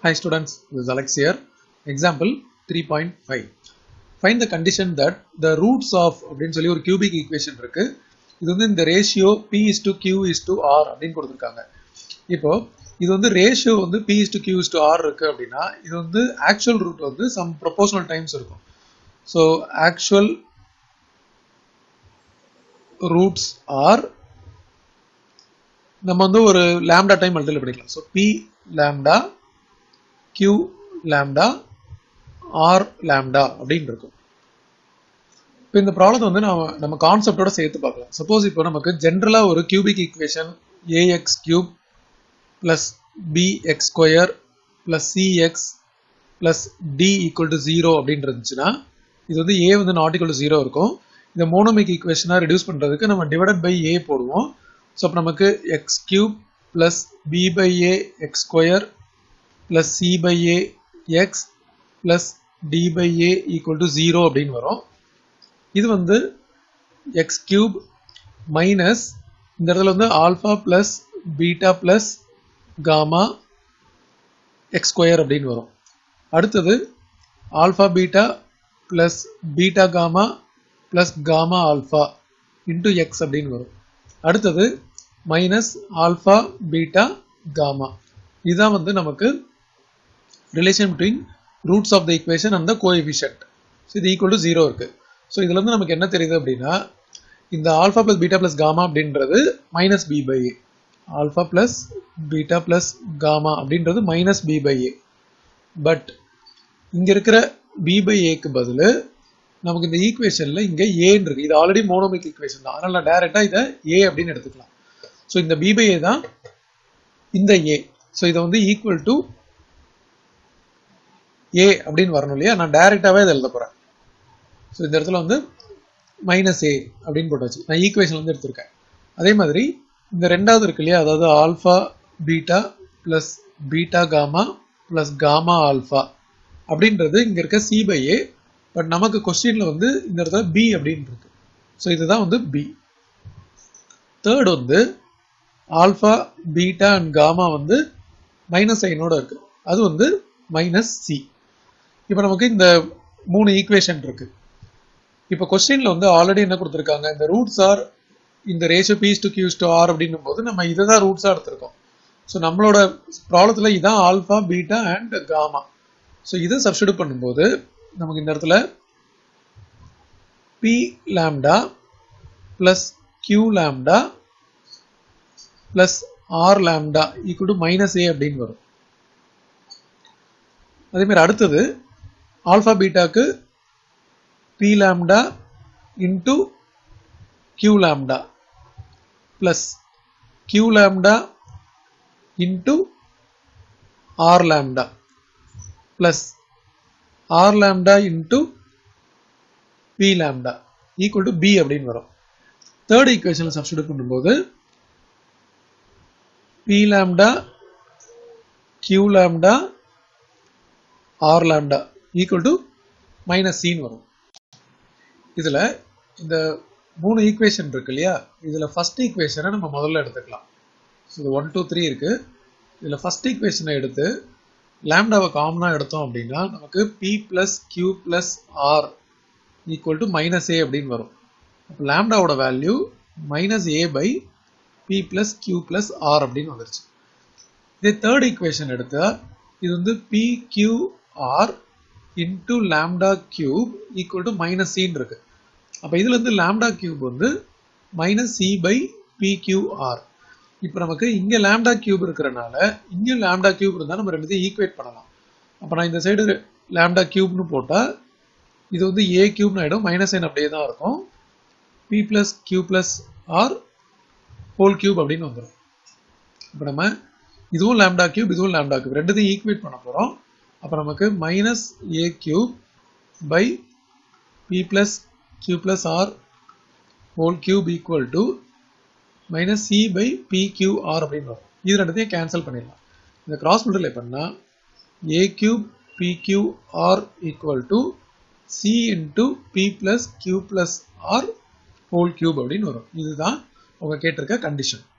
Hi students, this is Alex here. Example 3.5. Find the condition that the roots of அப்படின்னு சொல்லி ஒரு cubic equation இருக்கு இது வந்து இந்த ratio p is to q is to r அப்படின்னு கொடுத்துருக்காங்க இப்போ இது வந்து ரேஷியோ வந்து p is to q is to r இருக்கு அப்படின்னா இது வந்து ஆக்சுவல் ரூட் வந்து சம் ப்ரொபோஷனல் டைம்ஸ் இருக்கும் ஸோ ஆக்சுவல் ரூட்ஸ் ஆர் நம்ம வந்து ஒரு லேம்டா டைம் மல்டிபிள் பண்ணிக்கலாம் so p lambda q lambda r lambda அப்படின்னு இருக்கும் இப்போ இந்த ப்ராப்ளத்தை வந்து நம்ம நம்ம கான்செப்டோட சேர்த்து பார்க்கலாம் சப்போஸ் இப்போ நமக்கு ஜென்ரலாக ஒரு cubic equation a x cube plus b x square plus c x plus d equal to zero அப்படின்னு இருந்துச்சுன்னா இது வந்து ஏ வந்து நாட் ஈக்குவல் டு ஜீரோ இருக்கும் இந்த மோனோமிக் ஈக்குவேஷனாக ரெடியூஸ் பண்ணுறதுக்கு நம்ம டிவைடட் பை ஏ போடுவோம் ஸோ அப்போ நமக்கு x cube plus b by a x square plus c by a x plus d by a equal to zero அப்படின்னு வரும் இது வந்து எக்ஸ் கியூப் மைனஸ் இந்த இடத்துல வந்து alpha plus beta plus gamma x square அப்படின்னு வரும் அடுத்தது alpha beta plus beta gamma plus gamma alpha into x அப்படின்னு வரும் அடுத்தது மைனஸ் ஆல்ஃபா பீட்டா காமா இதுதான் வந்து நமக்கு relation between roots of the equation and the coefficient so இது ஈக்குவல் டு ஜீரோ இருக்கு ஸோ இதுல இருந்து நமக்கு என்ன தெரியுது அப்படின்னா இந்த alpha plus beta plus gamma அப்படின்றது minus b by a alpha plus beta plus gamma அப்படின்றது minus b by a but இங்க இருக்கிற பி பை ஏக்கு பதில் நமக்கு இந்த ஈக்குவேஷன்ல இங்க ஏன்னு இருக்கு இது ஆல்ரெடி மோனோமிக் ஈக்குவேஷன் தான் அதனால நான் டைரக்டா இதை ஏ அப்படின்னு எடுத்துக்கலாம் ஸோ இந்த பி பை ஏ தான் இந்த ஏ ஸோ இதை வந்து ஈக்குவல் டு ஏ அப்படின்னு வரணும் இல்லையா நான் டைரக்டாவே இதை எழுத போறேன் ஸோ இந்த இடத்துல வந்து மைனஸ் ஏ அப்படின்னு போட்டாச்சு நான் ஈக்குவேஷன் வந்து எடுத்திருக்கேன் அதே மாதிரி இந்த ரெண்டாவது இருக்கு இல்லையா அதாவது alpha beta plus beta gamma plus gamma alpha அப்படின்றது இங்க இருக்க சி பை ஏ பட் நமக்கு கொஸ்டின்ல வந்து இந்த இடத்துல பி அப்படின்னு இருக்கு ஸோ இதுதான் வந்து பி தேர்ட் வந்து ஆல்ஃபா பீட்டா அண்ட் காமா வந்து மைனஸ் சைனோட இருக்கு அது வந்து மைனஸ் சி இப்போ நமக்கு இந்த மூணு ஈக்குவேஷன் இருக்கு இப்போ கொஸ்டின்ல வந்து ஆல்ரெடி என்ன கொடுத்துருக்காங்க இந்த ரூட்ஸ் ஆர் இந்த ratio p's to q's to r அப்படின்னும் போது நம்ம இதை தான் ரூட்ஸாக எடுத்திருக்கோம் ஸோ நம்மளோட ப்ராப்ளத்தில் இதான் alpha beta and gamma so இதை சப்ஸ்டியூட் பண்ணும்போது நமக்கு இந்த இடத்துல p lambda plus q lambda plus r lambda equal to minus a அப்படின்னு வரும் அதே மாதிரி அடுத்தது ஆல்ஃபா பீட்டாக்கு p lambda into q lambda plus q lambda into r lambda plus r lambda into p lambda equal to b அப்படின்னு வரும் third equation substitute பண்ணும்போது p lambda q lambda r lambda equal to minus சின்னு வரும் இதுல இந்த மூணு equation இருக்கு இல்லையா இதுல ஃபர்ஸ்ட் ஈக்குவேஷனை நம்ம முதல்ல எடுத்துக்கலாம் ஸோ இது ஒன் டூ த்ரீ இருக்கு இதுல ஃபர்ஸ்ட் ஈக்குவேஷனை எடுத்து லேம்டாவை காமனா எடுத்தோம் அப்படின்னா நமக்கு p plus q plus r equal to minus a அப்படின்னு வரும் அப்போ லேம்டாவோட value minus a by p plus q plus r அப்படின்னு வந்துருச்சு இதே தேர்ட் ஈக்குவேஷன் எடுத்தா இது வந்து p q r into lambda cube equal to minus சின்னு இருக்கு அப்போ இதுல இருந்து லேம்டா கியூப் வந்து minus c by p q r இப்போ நமக்கு இங்க லேம்டா கியூப் இருக்கிறனால இங்க லேம்டா கியூப் இருந்தால் நம்ம ரெண்டுத்தையும் ஈக்குவேட் பண்ணலாம் அப்போ நான் இந்த சைடு லேம்டா கியூப்னு போட்டால் இது வந்து ஏ கியூப்னு ஆகிடும் மைனஸ் சைன் அப்படியே தான் இருக்கும் p plus q plus r whole cube அப்படின்னு வந்துடும் இப்போ நம்ம இதுவும் லேம்டா கியூப் இதுவும் லேம்டா கியூப் ரெண்டுத்தையும் ஈக்குவேட் பண்ண போகிறோம் அப்போ நமக்கு minus a cube by p plus q plus r whole cube equal to minus c by p q r அப்படின்னு வரும் இது ரெண்டுத்தையும் கேன்சல் பண்ணிடலாம் இந்த கிராஸ் மல்டிப்ளை பண்ணால் a cube p q r equal to c into p plus q plus r whole cube அப்படின்னு வரும் இதுதான் அவங்க கேட்டிருக்க கண்டிஷன்